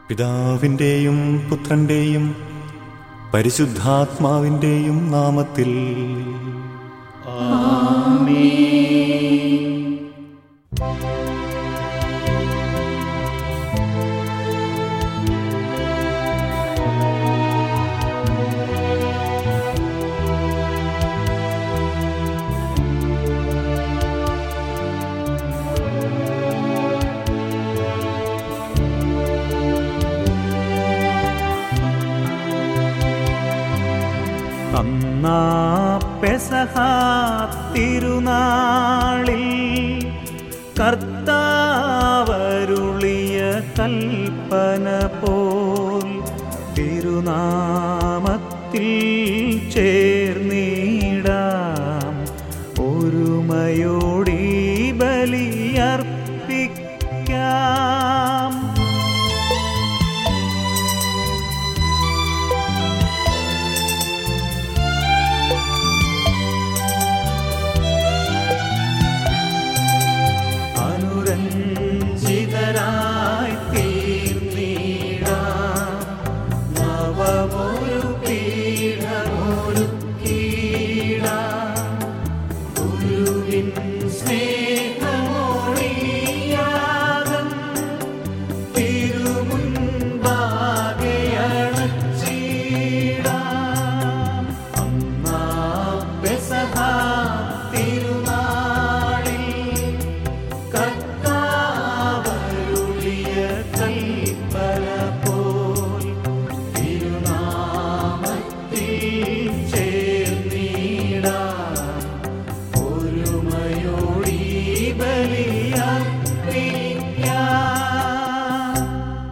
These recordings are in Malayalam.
പിതാവിൻ്റെയും പുത്രൻ്റെയും പരിശുദ്ധാത്മാവിൻ്റെയും നാമത്തിൽ അന്നാ പെസഹ തിരുനാളിൽ കർത്താവരുളിയ കൽപ്പന പോൽ തിരുനാമത്തിൽ ചേർന്നിടാം ഒരുമയോടി ബലിയർപ്പിക്കാം അനുരഞ്ജിതരായി തീർന്നിടാം നവമൊരു പീഠമൊരു കീഴാം ഗുരുവിൻ സ്നേഹമോടിയാകം തിരുമുൻപാകെ അണച്ചിടാം അന്നാ പെസഹ തിരുനാളിൽ കർത്താവരുളിയ കൽപ്പന പോൽ തിരുനാമത്തിൽ ചേർന്നിടാം ഒരുമയോടി ബലിയർപ്പിക്കാം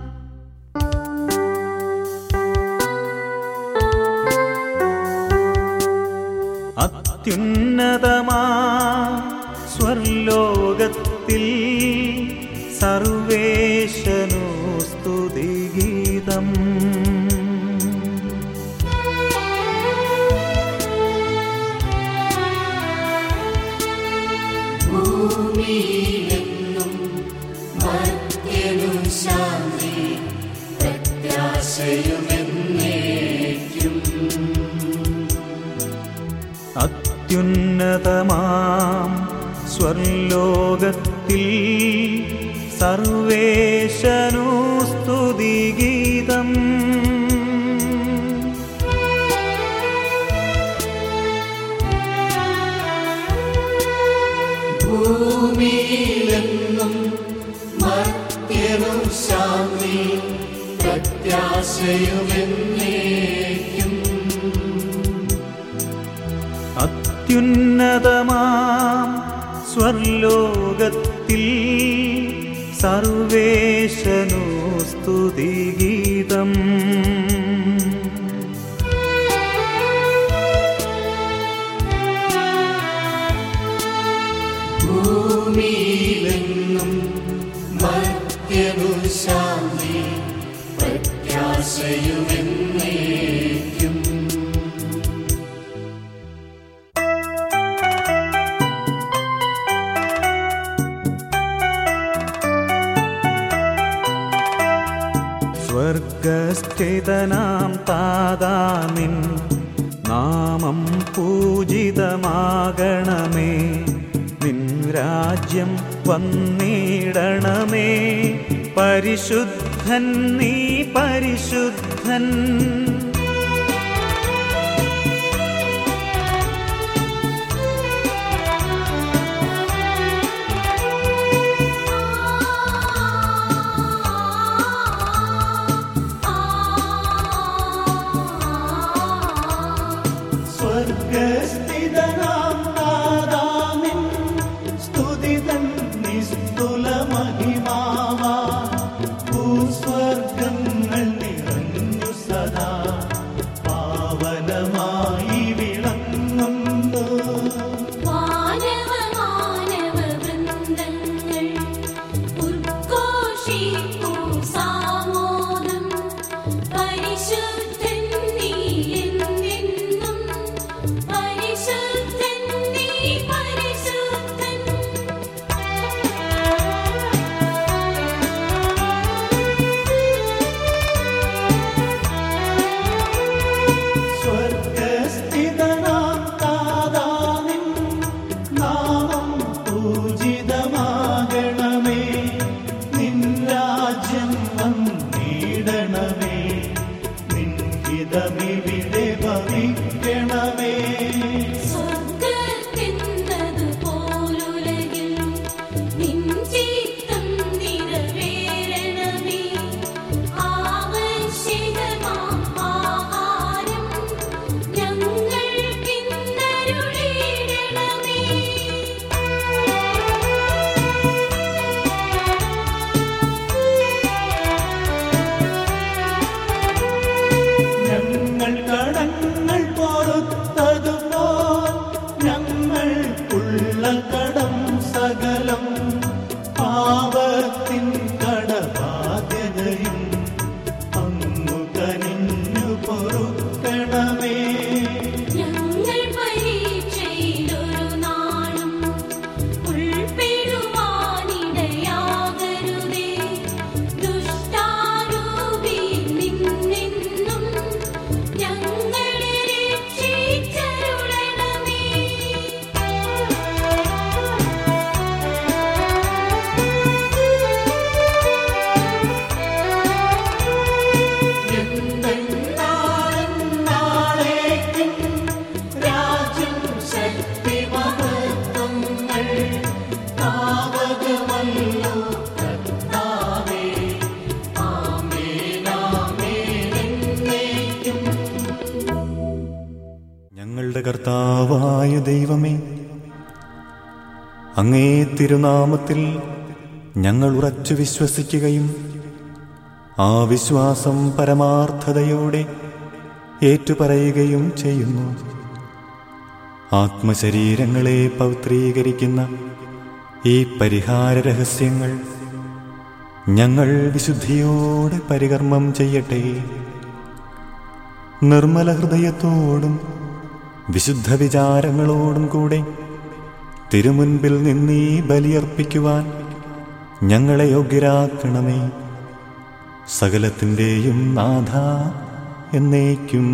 അത്യുന്നതമാ സ്വർലോകത്തിൽ സർവേശനു സ്തുതിഗീതം ഭൂമിയിലെന്നും മർത്യനു ശാന്തി പ്രത്യാശയുമെന്നേക്കും അത്യുന്നതമാം സ്വർലോകത്തിൽ സർവേശനു സ്തുതിഗീതം ഭൂമിയിലെന്നും മർത്യനു ശാന്തി പ്രത്യാശയുമെന്നേക്കും അത്യുന്നതമാം സ്വർലോകത്തിൽ സർവേശനു സ്തുതിഗീതം ഭൂമിയിലെന്നും മർത്യനു ശാന്തി പ്രത്യാശയുമെന്നേക്കും സ്വർഗസ്ഥിതനാം താതാനിൻ നാമം പൂജിതമാകണമേ നിൻ രാജ്യം വന്നിടണമേ പരിശുദ്ധൻ നീ പരിശുദ്ധൻ സ്വർഗസ്ഥിതനാം നാദാമിൻ സ്തുതിതൻ നിസ്തുല മഹിമാവാ ഭൂസ്വർഗങ്ങൾ നിറഞ്ഞു സദാ പാവനമായി വിളങ്ങുന്നു മാനവ മാനവ വൃന്ദങ്ങൾ ഉദ്ഘോഷിക്കൂ സാമോദം പരിശുദ്ധൻ നീ എന്നെന്നും പരിശുദ്ധൻ നീ പരിശുദ്ധൻ അങ്ങേ തിരുനാമത്തിൽ ഞങ്ങൾ ഉറച്ചു വിശ്വസിക്കുകയും ആ വിശ്വാസം പരമാർത്ഥതയോടെ ഏറ്റുപറയുകയും ചെയ്യുന്നു ആത്മശരീരങ്ങളെ പൗത്രീകരിക്കുന്ന ഈ പരിഹാര രഹസ്യങ്ങൾ ഞങ്ങൾ വിശുദ്ധിയോടെ പരികർമ്മം ചെയ്യട്ടെ നിർമ്മല ഹൃദയത്തോടും വിശുദ്ധ വിചാരങ്ങളോടും കൂടെ തിരുമുൻപിൽ നിന്നീ ബലിയർപ്പിക്കുവാൻ ഞങ്ങളെ യോഗ്യരാക്കണമേ സകലത്തിൻ്റെയും നാഥ എന്നേക്കും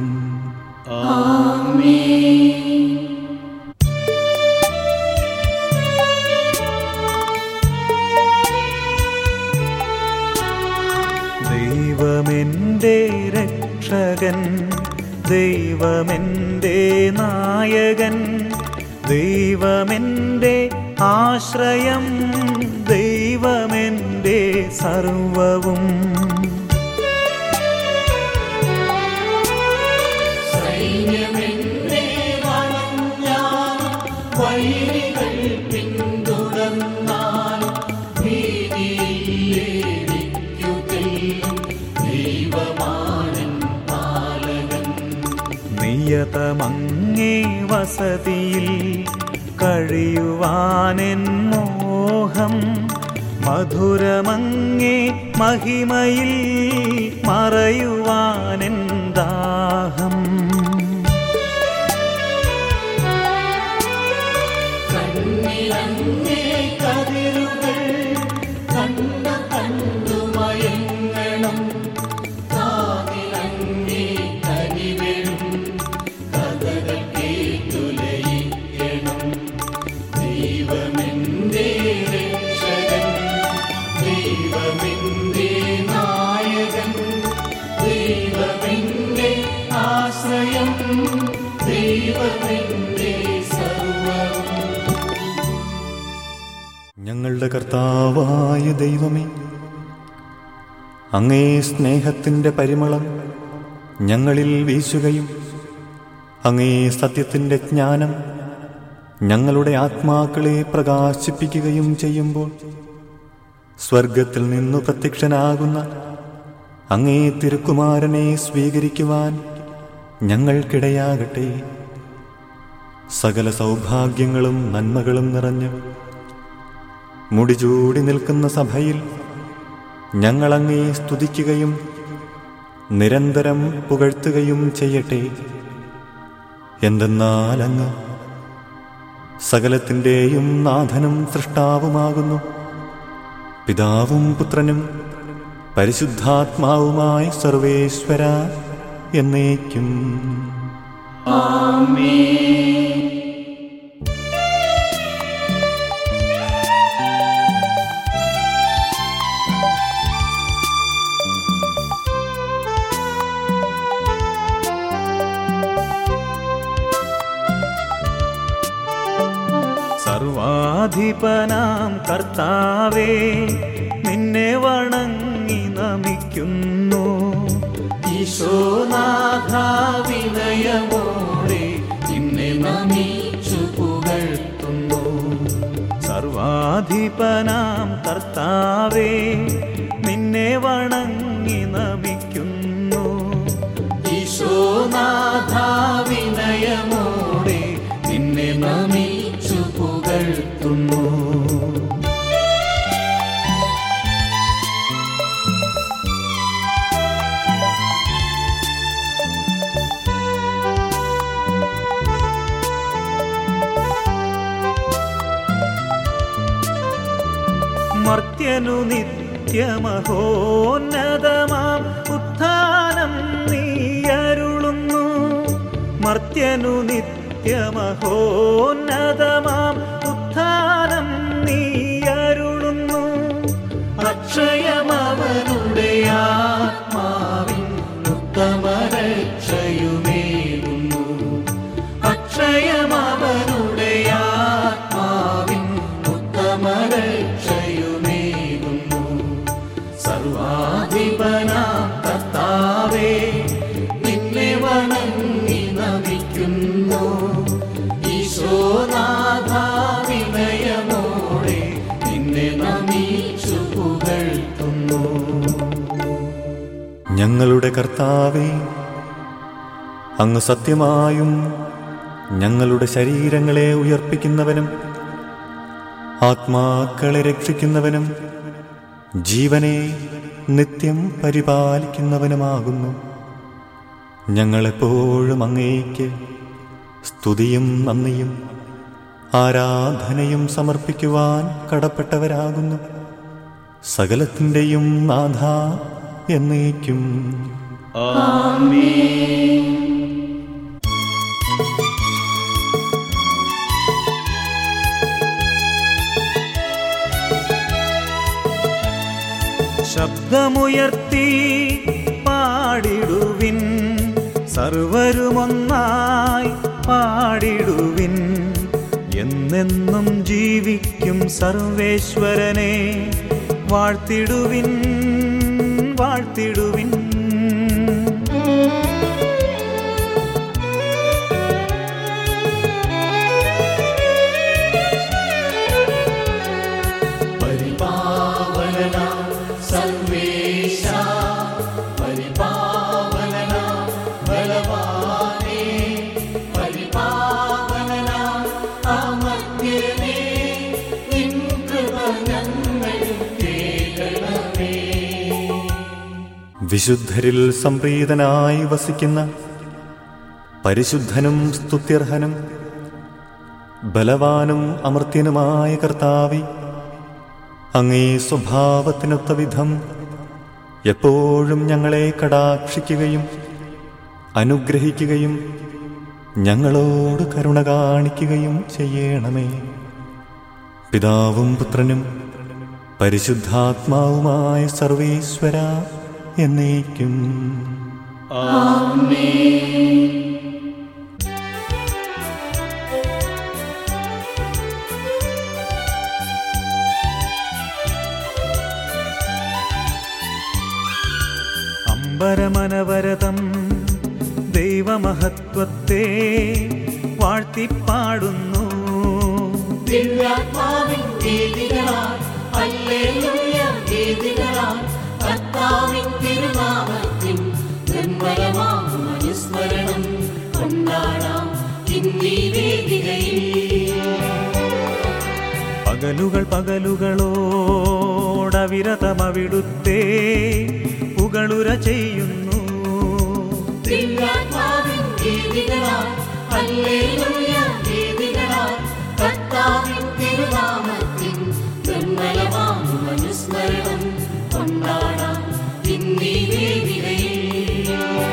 ദൈവമെൻ്റെ രക്ഷകൻ ദൈവമെൻ്റെ നായകൻ ദൈവമെൻ്റെ ആശ്രയം ദൈവമെൻ്റെ സർവവും സൈന്യമെന്നെ വളഞ്ഞാലും വൈരികൾ പിന്തുടർന്നാലും ഭീതിയിലേരിക്കുതെല്ലും ദൈവമാനൻ പാലകൻ നിയതമങ്ങേ വസതിയിൽ കഴിയുവാനെൻ മോഹം മധുരമങ്ങേ മഹിമയിൽ മറയുവാനെൻ ദാഹം കണ്ണിലങ്ങേ കതിരുകൾ കണ്ടു കണ്ടു മയങ്ങണം കാതിലങ്ങേ കനിവെഴും കഥകൾ കേട്ടുലയിക്കണം ദൈവമെന്റെ രക്ഷകൻ ദൈവമെന്റെ നായകൻ ദൈവമെന്റെ ആശ്രയം ദൈവമെന്റെ സർവം ഞങ്ങളുടെ കർത്താവായ ദൈവമേ അങ്ങേ സ്നേഹത്തിൻ്റെ പരിമളം ഞങ്ങളിൽ വീശുകയും അങ്ങേ സത്യത്തിൻ്റെ ജ്ഞാനം ഞങ്ങളുടെ ആത്മാക്കളെ പ്രകാശിപ്പിക്കുകയും ചെയ്യുമ്പോൾ സ്വർഗത്തിൽ നിന്നു പ്രത്യക്ഷനാകുന്ന അങ്ങേ തിരുക്കുമാരനെ സ്വീകരിക്കുവാൻ ഞങ്ങൾക്കിടയാകട്ടെ സകല സൗഭാഗ്യങ്ങളും നന്മകളും നിറഞ്ഞു മുടിചൂടി നിൽക്കുന്ന സഭയിൽ ഞങ്ങളങ്ങേ സ്തുതിക്കുകയും നിരന്തരം പുകഴ്ത്തുകയും ചെയ്യട്ടെ എന്തെന്നാൽ അങ്ങ് സകലത്തിൻ്റെയും നാഥനും സൃഷ്ടാവുമാകുന്നു പിതാവും പുത്രനും പരിശുദ്ധാത്മാവുമായ സർവേശ്വര എന്നേക്കും സർവാധിപനാം കർത്താവേ നിന്നെ വണങ്ങി നമിക്കുന്നു ഈശോനാഥ വിനയമോടെ നിന്നെ നമിച്ചു പുകഴ്ത്തുന്നു സർവാധിപനാം കർത്താവേ നിന്നെ വണങ്ങി നമിക്കുന്നു ഈശോനാഥ വിനയമോടെ നിന്നെ നമിച്ചു പുകഴ്ത്തുന്നു മർത്യനു നിത്യമഹോന്നതമാം ഉത്ഥാനം നീയരുളുന്നു മർത്യനു നിത്യമഹോന്നതമാം ഉത്ഥാനം നീയരുളുന്നു അക്ഷയമവനുടെ ആത്മാവിൻ ഉത്തമരക്ഷയുമേകുന്നു അക്ഷയമവനുടെ ആത്മാവിൻ ഉത്തമരക്ഷയുമേകുന്നു സർവാധിപനാം കർത്താവേ നിന്നെ വണങ്ങി നമിക്കുന്നു ഈശോനാഥ വിനയം ഞങ്ങളുടെ കർത്താവേ അങ്ങ് സത്യമായും ഞങ്ങളുടെ ശരീരങ്ങളെ ഉയർപ്പിക്കുന്നവനും ആത്മാക്കളെ രക്ഷിക്കുന്നവനും ജീവനെ നിത്യം പരിപാലിക്കുന്നവനുമാകുന്നു ഞങ്ങളെപ്പോഴും അങ്ങേക്ക് സ്തുതിയും നന്ദിയും ആരാധനയും സമർപ്പിക്കുവാൻ കടപ്പെട്ടവരാകുന്നു സകലത്തിൻ്റെയും നാഥ എന്നേക്കും ശബ്ദമുയർത്തി പാടിടുവിൻ സർവരുമൊന്നായി പാടിടുവിൻ എന്നെന്നും ജീവിക്കും സർവേശ്വരനെ വാഴ്ത്തിടുവിൻ വാഴ്ത്തിടുവിൻ പരിപാവന സർവേശ പരിപാവന ബലവാനേ പരിപാവന അമർത്യനേ നിൻ കൃപ ഞങ്ങൾ കേൾക്കണമേ വിശുദ്ധരിൽ സംപ്രീതനായി വസിക്കുന്ന പരിശുദ്ധനും സ്തുത്യർഹനും ബലവാനും അമർത്യനുമായ കർത്താവി അങ്ങേ സ്വഭാവത്തിനൊത്ത വിധം എപ്പോഴും ഞങ്ങളെ കടാക്ഷിക്കുകയും അനുഗ്രഹിക്കുകയും ഞങ്ങളോട് കരുണ കാണിക്കുകയും ചെയ്യണമേ പിതാവും പുത്രനും പരിശുദ്ധാത്മാവുമായ സർവേശ്വര എന്നേക്കും അമ്പരമനവരതം ദൈവമഹത്വത്തെ വാഴ്ത്തിപ്പാടുന്നു ദിവ്യാത്മാവിൻ ഗീതികളാൽ ഹല്ലേലൂയ ഗീതികളാൽ കർത്താവിൻ തിരുനാമത്തിൻ നിർമ്മലമാകും അനുസ്മരണം കൊണ്ടാടാം ഇന്നീ വേദികയിൽ പകലുകൾ പകലുകളോടവിരതമവിടുത്തെ പുകളുര ചെയ്യുന്നു ദിവ്യാത്മാവിൻ ഗീതികളാൽ ഹല്ലേലൂയ ഗീതികളാൽ കർത്താവിൻ തിരുനാമത്തിൻ നിർമ്മലമാകും അനുസ്മരണം കൊണ്ടാടാം ഇന്നീ വേദികയിൽ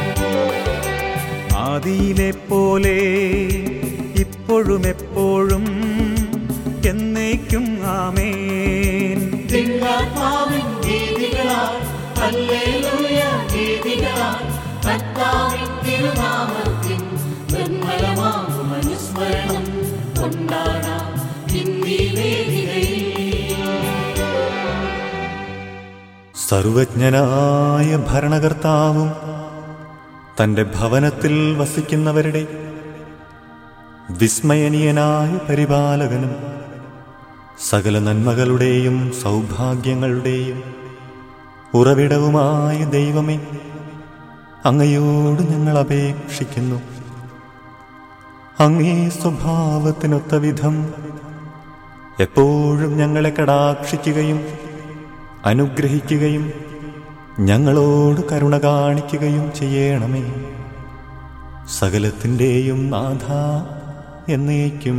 ആദിയിലെ പോലെ ഇപ്പോഴും എപ്പോഴും എന്നേക്കും ആമേൻ ദിവ്യാത്മാവിൻ ഗീതികളാൽ ഹല്ലേലൂയ ഗീതികളാൽ കർത്താവിൻ തിരുനാമത്തിൻ നിർമ്മലമാകും അനുസ്മരണം കൊണ്ടാടാം ഇന്നീ വേദികയിൽ സർവജ്ഞനായ ഭരണകർത്താവും തന്റെ ഭവനത്തിൽ വസിക്കുന്നവരുടെ വിസ്മയനീയനായ പരിപാലകനും സകല നന്മകളുടെയും സൗഭാഗ്യങ്ങളുടെയും ഉറവിടവുമായ ദൈവമേ അങ്ങയോട് ഞങ്ങൾ അപേക്ഷിക്കുന്നു അങ്ങേ സ്വഭാവത്തിനൊത്ത വിധം എപ്പോഴും ഞങ്ങളെ കടാക്ഷിക്കുകയും അനുഗ്രഹിക്കുകയും ഞങ്ങളോട് കരുണ കാണിക്കുകയും ചെയ്യണമേ സകലത്തിൻ്റെയും നാഥ എന്നേക്കും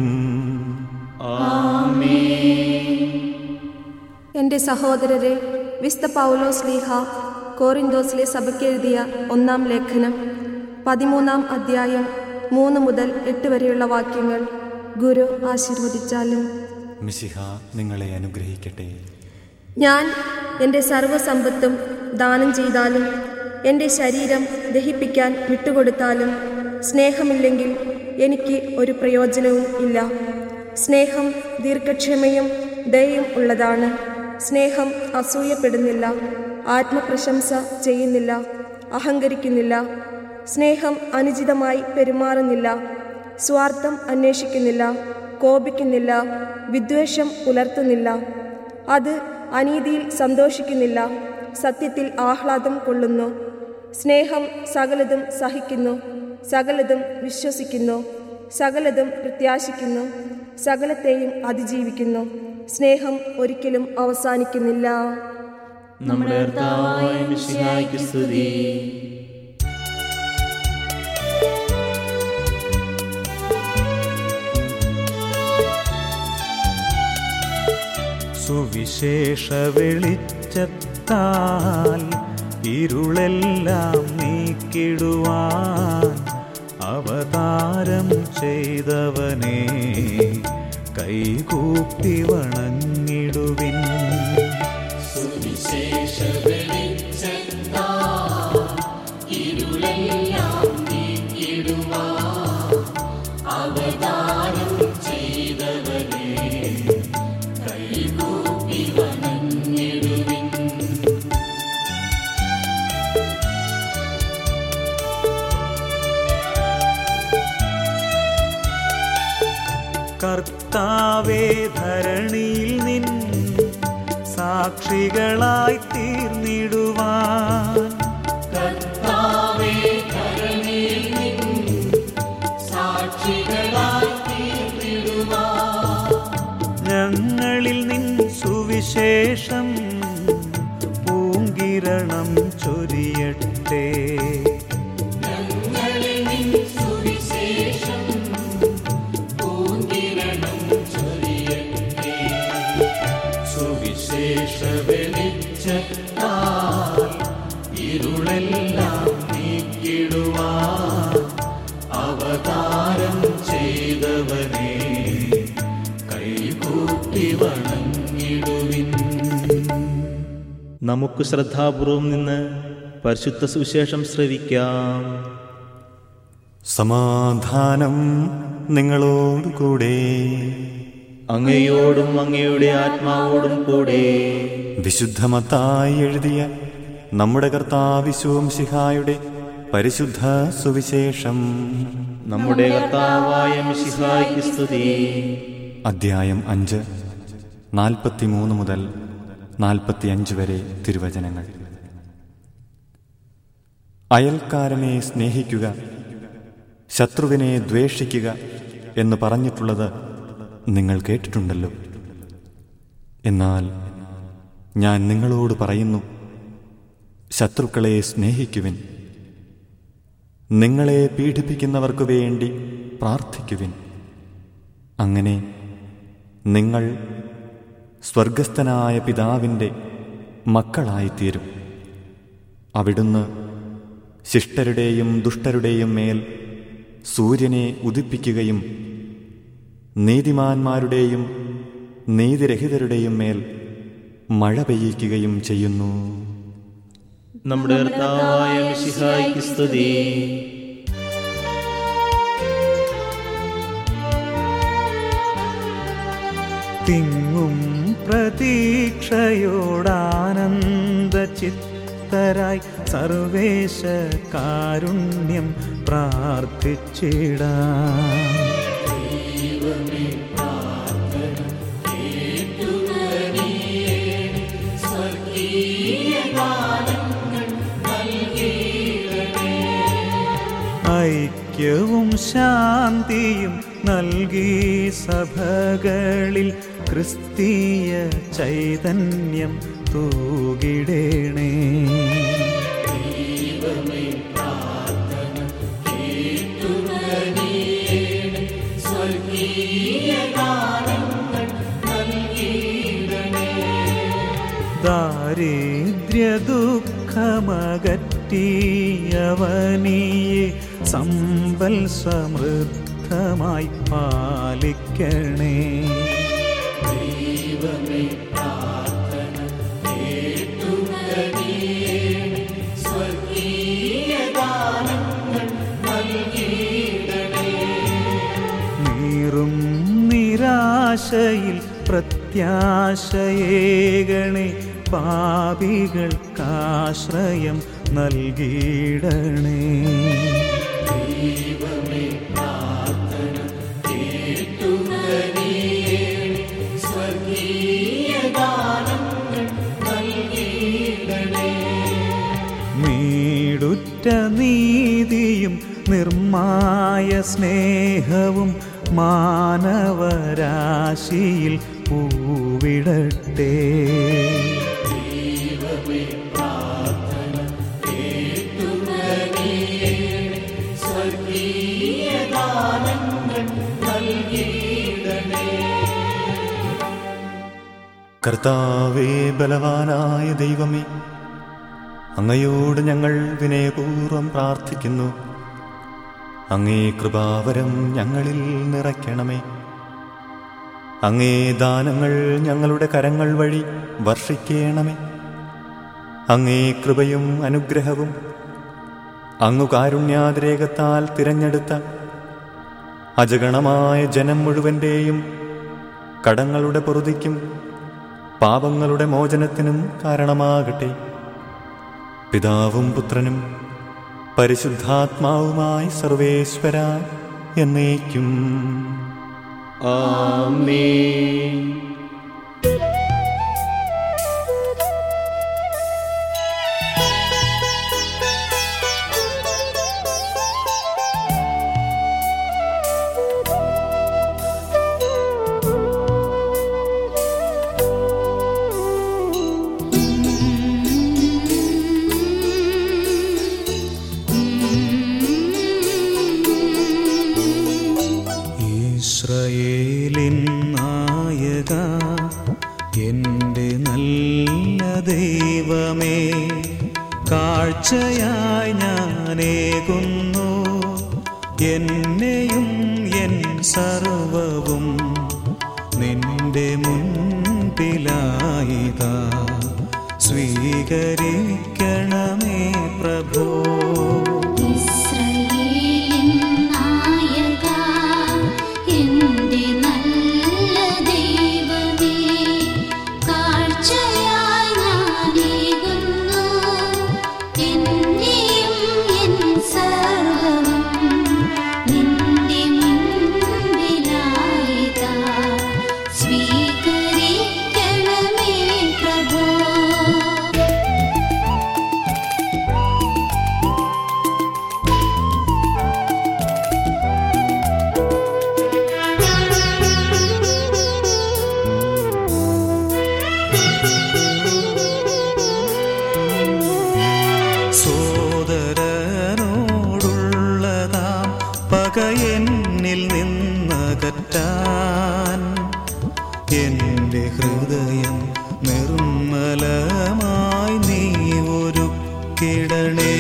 എൻ്റെ സഹോദരരെ വിസ്ത പൗലോസ് ലീഹ കോറിന്തോസിലെ സഭയ്ക്കെഴുതിയ ഒന്നാം ലേഖനം പതിമൂന്നാം അധ്യായം മൂന്ന് മുതൽ എട്ട് വരെയുള്ള വാക്യങ്ങൾ ഗുരു ആശീർവദിച്ചാലും മിശിഹ നിങ്ങളെ അനുഗ്രഹിക്കട്ടെ ഞാൻ എൻ്റെ സർവ്വസമ്പത്തും ദാനം ചെയ്താലും എൻ്റെ ശരീരം ദഹിപ്പിക്കാൻ വിട്ടുകൊടുത്താലും സ്നേഹമില്ലെങ്കിൽ എനിക്ക് ഒരു പ്രയോജനവും ഇല്ല സ്നേഹം ദീർഘക്ഷമയും ദയയും ഉള്ളതാണ് സ്നേഹം അസൂയപ്പെടുന്നില്ല ആത്മപ്രശംസ ചെയ്യുന്നില്ല അഹങ്കരിക്കുന്നില്ല സ്നേഹം അനുചിതമായി പെരുമാറുന്നില്ല സ്വാർത്ഥം അന്വേഷിക്കുന്നില്ല കോപിക്കുന്നില്ല വിദ്വേഷം പുലർത്തുന്നില്ല അത് അനീതിയിൽ സന്തോഷിക്കുന്നില്ല സത്യത്തിൽ ആഹ്ലാദം കൊള്ളുന്നു സ്നേഹം സകലതും സഹിക്കുന്നു സകലതും വിശ്വസിക്കുന്നു സകലതും പ്രത്യാശിക്കുന്നു സകലത്തെയും അതിജീവിക്കുന്നു സ്നേഹം ഒരിക്കലും അവസാനിക്കുന്നില്ല നമ്മുടെ കർത്താവായ മിശിഹായ്ക്ക് സ്തുതി സുവിശേഷ വെളിച്ചത്താൽ ഇരുളെല്ലാം നീക്കിടുവാൻ അവതാരം ചെയ്തവനെ കൈകൂപ്പി വണങ്ങിടുവിൻ കർത്താവേ ധരണിയിൽ നിൻ സാക്ഷികളായി തീർന്നിടുവാൻ ഞങ്ങളിൽ നിൻ സുവിശേഷം പൂങ്കിരണം ചൊരിയട്ടെ സുവിശേഷ വെളിച്ചത്താൽ ഇരുളെല്ലാം നീക്കിടുവാൻ അവതാരം ചെയ്തവനെ കൈകൂപ്പി വണങ്ങിടുവിൻ നമുക്ക് ശ്രദ്ധാപൂർവം നിന്ന് പരിശുദ്ധ സുവിശേഷം ശ്രവിക്കാം സമാധാനം നിങ്ങളോടുകൂടെ അങ്ങയോടും അങ്ങയുടെ ആത്മാവോടും കൂടെ വിശുദ്ധമത്തായി എഴുതിയ നമ്മുടെ കർത്താവിശ്വം ശിഹായുടെ പരിശുദ്ധ സുവിശേഷം നമ്മുടെ കർത്താവായ മിശിഹായ്ക്ക് സ്തുതി അദ്ധ്യായം അഞ്ച് നാൽപ്പത്തിമൂന്ന് മുതൽ നാൽപ്പത്തിയഞ്ച് വരെ തിരുവചനങ്ങൾ അയൽക്കാരനെ സ്നേഹിക്കുക ശത്രുവിനെ ദ്വേഷിക്കുക എന്ന് പറഞ്ഞിട്ടുള്ളത് നിങ്ങൾ കേട്ടിട്ടുണ്ടല്ലോ എന്നാൽ ഞാൻ നിങ്ങളോട് പറയുന്നു ശത്രുക്കളെ സ്നേഹിക്കുവിൻ നിങ്ങളെ പീഡിപ്പിക്കുന്നവർക്കു വേണ്ടി പ്രാർത്ഥിക്കുവിൻ അങ്ങനെ നിങ്ങൾ സ്വർഗസ്ഥനായ പിതാവിൻ്റെ മക്കളായിത്തീരും അവിടുന്ന് ശിഷ്ടരുടെയും ദുഷ്ടരുടെയും മേൽ സൂര്യനെ ഉദിപ്പിക്കുകയും നീതിമാന്മാരുടെയും നീതിരഹിതരുടെയും മേൽ മഴ പെയ്യിക്കുകയും ചെയ്യുന്നു നമ്മുടെ കർത്താവായ മിശിഹായ്ക്ക് സ്തുതി തിങ്ങും പ്രതീക്ഷയോടാനന്ദ ചിത്തരായി സർവേശ കാരുണ്യം പ്രാർത്ഥിച്ചിടാം ഐക്യവും ശാന്തിയും നൽകി സഭകളിൽ ക്രിസ്തീയ ചൈതന്യം തൂകിടേണേ ദാരിദ്ര്യ ദുഃഖമകറ്റിയവനിയെ സമ്പൽ സമൃദ്ധമായി പാലിക്കണേ നീറും നിരാശയിൽ പ്രത്യാശയേകണേ പാപികൾക്കാശ്രയം നൽകിയിടണേ നീടുറ്റ നീതിയും നിർമായ സ്നേഹവും മാനവരാശിയിൽ പൂവിടട്ടെ കർത്താവേ ബലവാനായ ദൈവമേ അങ്ങയോട് ഞങ്ങൾ വിനയപൂർവം പ്രാർത്ഥിക്കുന്നു അങ്ങേ കൃപാവരം ഞങ്ങളിൽ നിറയ്ക്കണമേ അങ്ങേ ദാനങ്ങൾ ഞങ്ങളുടെ കരങ്ങൾ വഴി വർഷിക്കണമേ അങ്ങേ കൃപയും അനുഗ്രഹവും അങ്ങു കാരുണ്യാതിരേകത്താൽ തിരഞ്ഞെടുത്ത അജഗണമായ ജനം മുഴുവൻ്റെയും കടങ്ങളുടെ പൊറുതിക്കും പാപങ്ങളുടെ മോചനത്തിനും കാരണമാകട്ടെ പിതാവും പുത്രനും പരിശുദ്ധാത്മാവുമായി സർവേശ്വര എന്നേക്കും ആമേൻ ഇസ്രയേലിൻ നായക എൻ്റെ നല്ല ദൈവമേ കാഴ്ചയായി ഞാനേകുന്നു എന്നെയും എൻ സർവവും നിന്റെ മുൻപിലായിതാ സ്വീകരിക്കണമേ പ്രഭോ ഇസ്രയേലിൻ നായക എൻ്റെ നല്ല ദൈവമേ കാഴ്ചയായി ഞാനേകുന്നു എന്നെയും എൻ സർവ്വവും നിന്റെ മുൻപിലായിതാ സ്വീകരിക്കണമേ പ്രഭോ സോദരനോടുള്ളതാം പകയെന്നിൽ നിന്നകറ്റാൻ എൻ്റെ ഹൃദയം നിർമ്മലമായി നീ ഒരു കിടണേ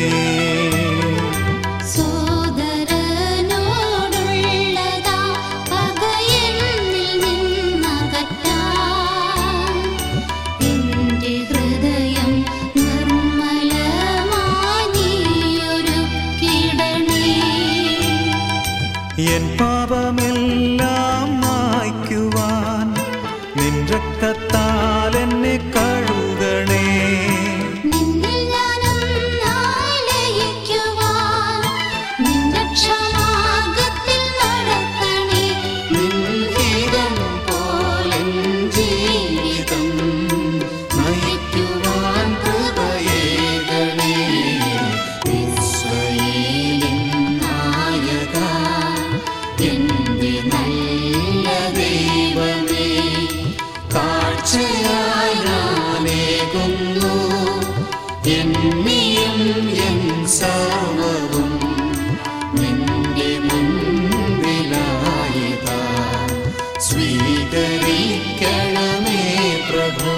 സോദരനോടുള്ളതാ പകയെന്നിൽ നിന്നകറ്റാൻ എൻ്റെ ഹൃദയം നിർമ്മലമായി നീയൊരുക്കിടണേ എൻ പാപമെല്ലാം മായ്ക്കുവാൻ നിൻ രക്തത്താൽ എന്നെ കഴുകണേ നിന്നിൽ ഞാനൊന്നായി ലയിക്കുവാൻ നിന്റെ ക്ഷമാർഗ്ഗത്തിൽ നടത്തണേ നിൻ ഹിതം പോലെൻ ജീവിതം നയിക്കുവാൻ കൃപയേകണേ ഇസ്രായേലിൻ നായക എൻ്റെ നല്ല ദൈവമേ കാഴ്ചയായി ഞാനേകുന്നു എന്നെയും എൻ സർവവും നിന്റെ മുൻപിലായിതാ സ്വീകരിക്കണമേ പ്രഭോ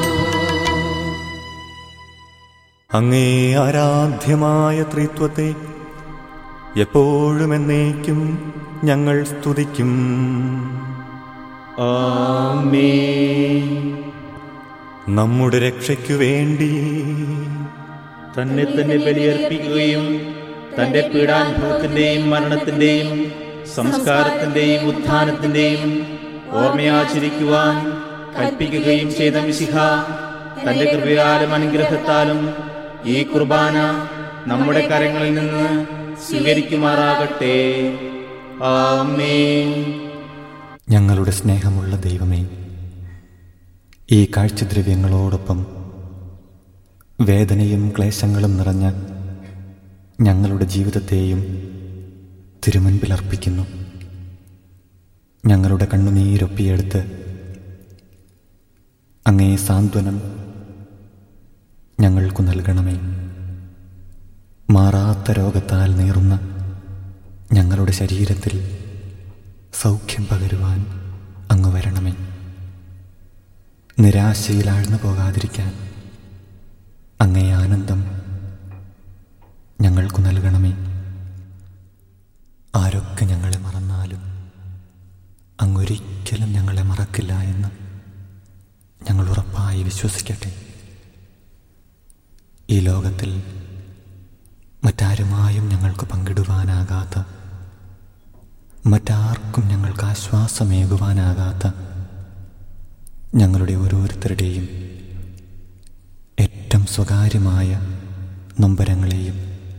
അങ്ങേ ആരാധ്യമായ ത്രിത്വത്തെ എപ്പോഴും എന്നേക്കും ഞങ്ങൾ സ്തുതിക്കും ആമേൻ നമ്മുടെ രക്ഷയ്ക്കു വേണ്ടി തന്നെ തന്നെ ബലിയർപ്പിക്കുകയും തന്റെ പീഡാനുഭവത്തിന്റെയും മരണത്തിന്റെയും സംസ്കാരത്തിന്റെയും ഉത്ഥാനത്തിന്റെയും ഓർമ്മയാചരിക്കുവാൻ കൽപ്പിക്കുകയും ചെയ്ത മിശിഹ തന്റെ കൃപയാലും അനുഗ്രഹത്താലും ഈ കുർബാന നമ്മുടെ കരങ്ങളിൽ നിന്ന് സ്വീകരിക്കുമാറാകട്ടെ ആമേൻ ഞങ്ങളുടെ സ്നേഹമുള്ള ദൈവമേ ഈ കാഴ്ചദ്രവ്യങ്ങളോടൊപ്പം വേദനയും ക്ലേശങ്ങളും നിറഞ്ഞ ഞങ്ങളുടെ ജീവിതത്തെയും തിരുമുൻപിൽ അർപ്പിക്കുന്നു ഞങ്ങളുടെ കണ്ണുനീരൊപ്പിയെടുത്ത് അങ്ങേ സാന്ത്വനം ഞങ്ങൾക്കു നൽകണമേ മാറാത്ത രോഗത്താൽ നീറുന്ന ഞങ്ങളുടെ ശരീരത്തിൽ സൗഖ്യം പകരുവാൻ അങ്ങ് വരണമേ നിരാശയിലാഴ്ന്നു പോകാതിരിക്കാൻ അങ്ങേ ആനന്ദം ഞങ്ങൾക്കു നൽകണമേ ആരൊക്കെ ഞങ്ങളെ മറന്നാലും അങ്ങൊരിക്കലും ഞങ്ങളെ മറക്കില്ല എന്ന് ഞങ്ങൾ ഉറപ്പായി വിശ്വസിക്കട്ടെ ഈ ലോകത്തിൽ മറ്റാരുമായും ഞങ്ങൾക്ക് പങ്കിടുവാനാകാത്ത മറ്റാർക്കും ഞങ്ങൾക്ക് ആശ്വാസമേകുവാനാകാത്ത ഞങ്ങളുടെ ഓരോരുത്തരുടെയും ഏറ്റവും സ്വകാര്യമായ നൊമ്പരങ്ങളെയും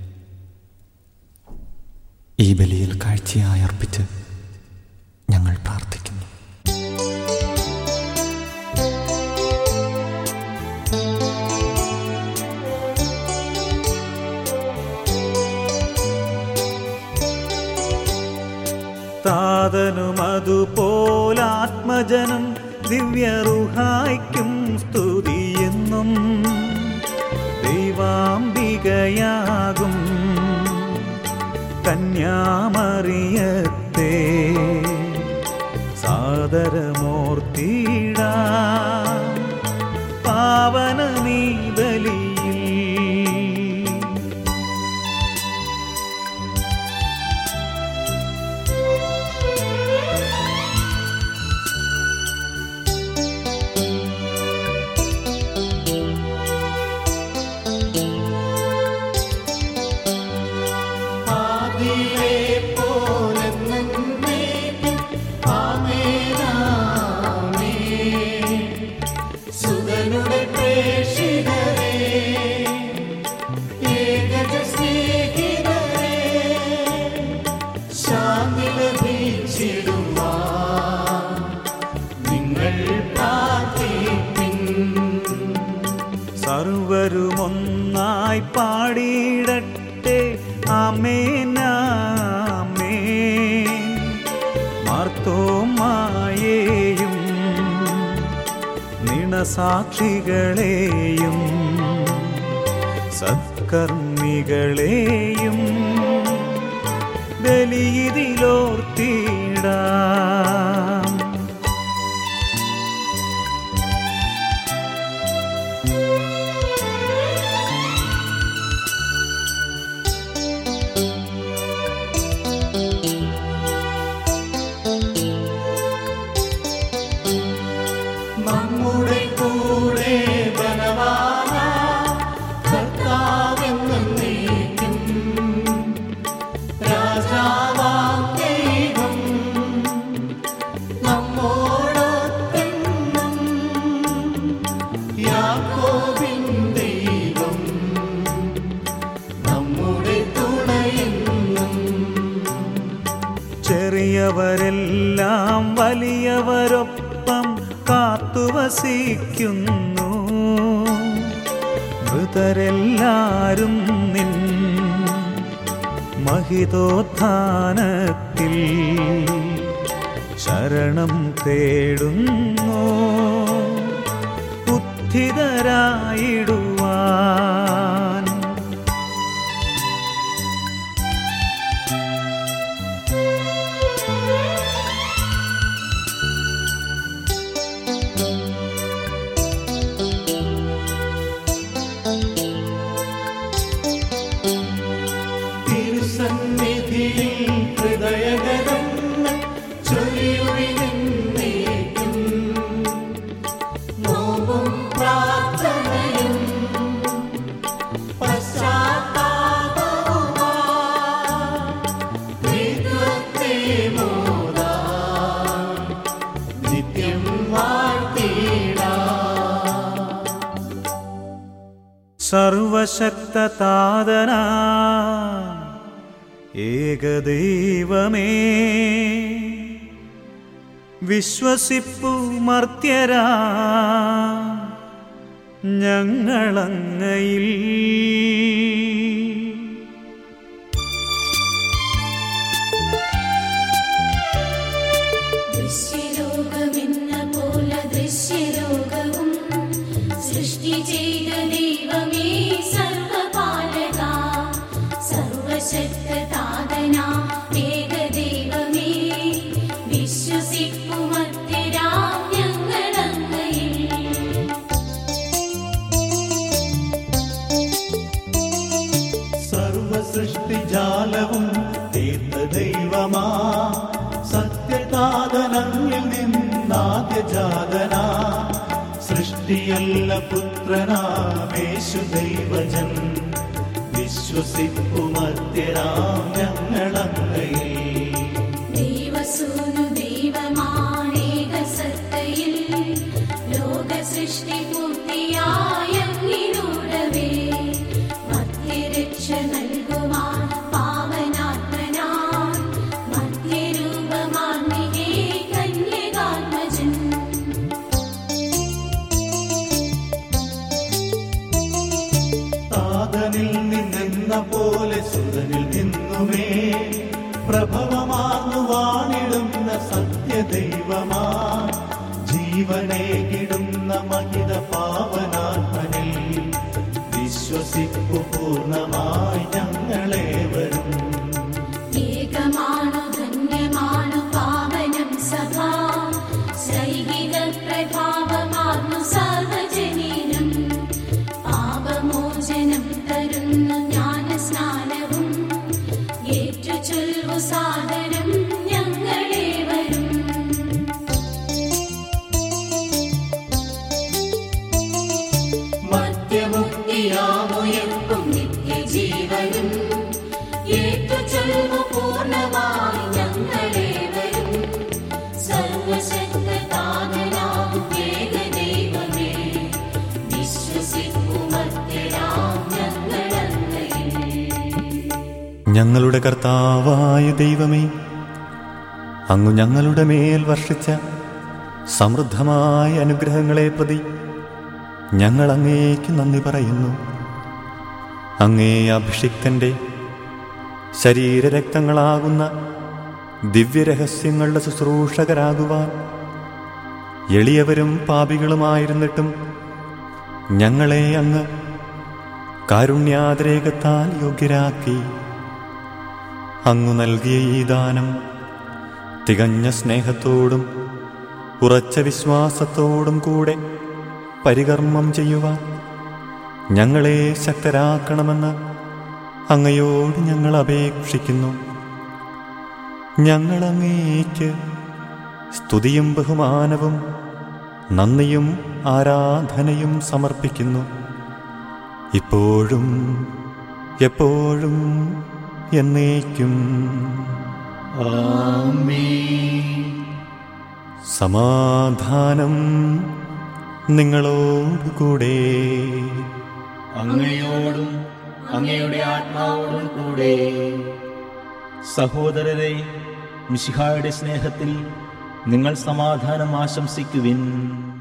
ഈ ബലിയിൽ കാഴ്ചയായി അർപ്പിച്ച് ഞങ്ങൾ പ്രാർത്ഥിക്കുന്നു താതനും അതുപോലാത്മജനം ദിവ്യറുഹായ്ക്കും സ്തുതിയെന്നും ദൈവാംബികയാകും കന്യാമറിയത്തെ സാദരമൂർത്തിട പാവനമീ ബലിയിൽ ആദിയിലെ പോലെന്നേക്കും ആമേനാമേ. സുതനുടെ പ്രേഷിതരേ, ഏകജ സ്നേഹിതരേ, ശാന്തി ലഭിച്ചിടുവാൻ നിങ്ങൾ പ്രാർത്ഥിപ്പിൻ സർവരുമൊന്നായി പാടിയിടട്ടെ ആമേനാമേ മാർത്തോമായേയും നിണസാക്ഷികളെയും സത്കർമ്മികളെയും ബലിയിതിലോർത്തിടാം നമ്മുടെ കൂടെ ബലവാന കർത്താവെന്നേക്കും രാജാവാം ദൈവം നമ്മോടൊത്തെന്നും യാക്കോബിൻ ദൈവം നമ്മുടെ തുണയെന്നും ചെറിയവരെല്ലാം വലിയവരൊപ്പം കാത്തുവസിക്കുന്നു മൃതരെല്ലാരും നിൻ മഹിതോത്ഥാനത്തിൽ ശരണം തേടുന്നു ഉദ്ധിതരായിടുവാൻ തിരുസന്നിധിയിൽ ഹൃദയകരങ്ങൾ ചൊരിയുവിനെന്നേക്കും നോവും പ്രാർത്ഥനയും പശ്ചാത്താപവുമായി ദൈവത്തെ മോദാൻ നിത്യം വാഴ്ത്തിടാം സർവശക്തതാതനാ ഏകദൈവമേ വിശ്വസിപ്പു മർത്യരാ ഞങ്ങളങ്ങയിൽ സൃഷ്ടിജാലവും തീർത്ത ദൈവമാ സത്യകാതനങ്ങളിൽ നിന്നാദ്യജാതനാ സൃഷ്ടിയല്ല പുത്രനാമേശു ദൈവജൻ വിശ്വസിപ്പുമത്യരാം ഞങ്ങളങ്ങയിൽ ദൈവസൂനു ദൈവമാണേക സത്തയിൽ ലോക സൃഷ്ടി പൂർത്തിയായങ്ങിലൂടവേ മധ്യരക്ഷ നൽകുവാൻ പാവനാത്മനാൻ മധ്യരൂപമാർന്നികേ കന്യകാത്മജൻ താതനിൽ നിന്നെന്ന പോലെ സുതനിൽ നിന്നുമേ പ്രഭവമാർന്നു വാണിടുന്ന സത്യദൈവമാ ജീവനേകിടുന്ന മഹിത പാവനാത്മനിൽ വിശ്വസിപ്പു പൂർണ്ണമായി ഞങ്ങളേവരും ഏകമാണു ധന്യമാണു പാവനം സഭാ സൈകിക പ്രഭാവമാർന്നു സർവജനീനം പാപമോചനം തരുന്നു ജ്ഞാനസ്നാനവും ഏറ്റു ചൊല്ലു സാദരം ഞങ്ങളേവരും മധ്യമുക്തിയാമുയർക്കും നിത്യജീവനും ഏറ്റു ചൊല്ലു പൂർണ്ണമായി ഞങ്ങളേവരും സർവശക്തനാഥനാം ഏകദൈവമേ വിശ്വസിക്കുമത്യരാം ഞങ്ങളങ്ങയിൽ ഞങ്ങളുടെ കർത്താവായ ദൈവമേ അങ്ങു ഞങ്ങളുടെ മേൽ വർഷിച്ച സമൃദ്ധമായ അനുഗ്രഹങ്ങളെ പ്രതി ഞങ്ങൾ അങ്ങേക്ക് നന്ദി പറയുന്നു അങ്ങേ അഭിഷിക്തന്റെ ശരീരരക്തങ്ങളാകുന്ന ദിവ്യരഹസ്യങ്ങളുടെ ശുശ്രൂഷകരാകുവാൻ എളിയവരും പാപികളുമായിരുന്നിട്ടും ഞങ്ങളെ അങ്ങ് കാരുണ്യാതിരേകത്താൽ യോഗ്യരാക്കി അങ്ങു നൽകിയ ഈ ദാനം തികഞ്ഞ സ്നേഹത്തോടും ഉറച്ച വിശ്വാസത്തോടും കൂടെ പരികർമ്മം ചെയ്യുവാൻ ഞങ്ങളെ ശക്തരാക്കണമെന്ന് അങ്ങയോട് ഞങ്ങൾ അപേക്ഷിക്കുന്നു ഞങ്ങൾ അങ്ങേക്ക് സ്തുതിയും ബഹുമാനവും നന്ദിയും ആരാധനയും സമർപ്പിക്കുന്നു ഇപ്പോഴും എപ്പോഴും എന്നേക്കും സമാധാനം നിങ്ങളോടുകൂടെ അങ്ങയോടും അങ്ങയുടെ ആത്മാവോടും കൂടെ സഹോദരരെ മിശിഹായുടെ സ്നേഹത്തിൽ നിങ്ങൾ സമാധാനം ആശംസിക്കുവിൻ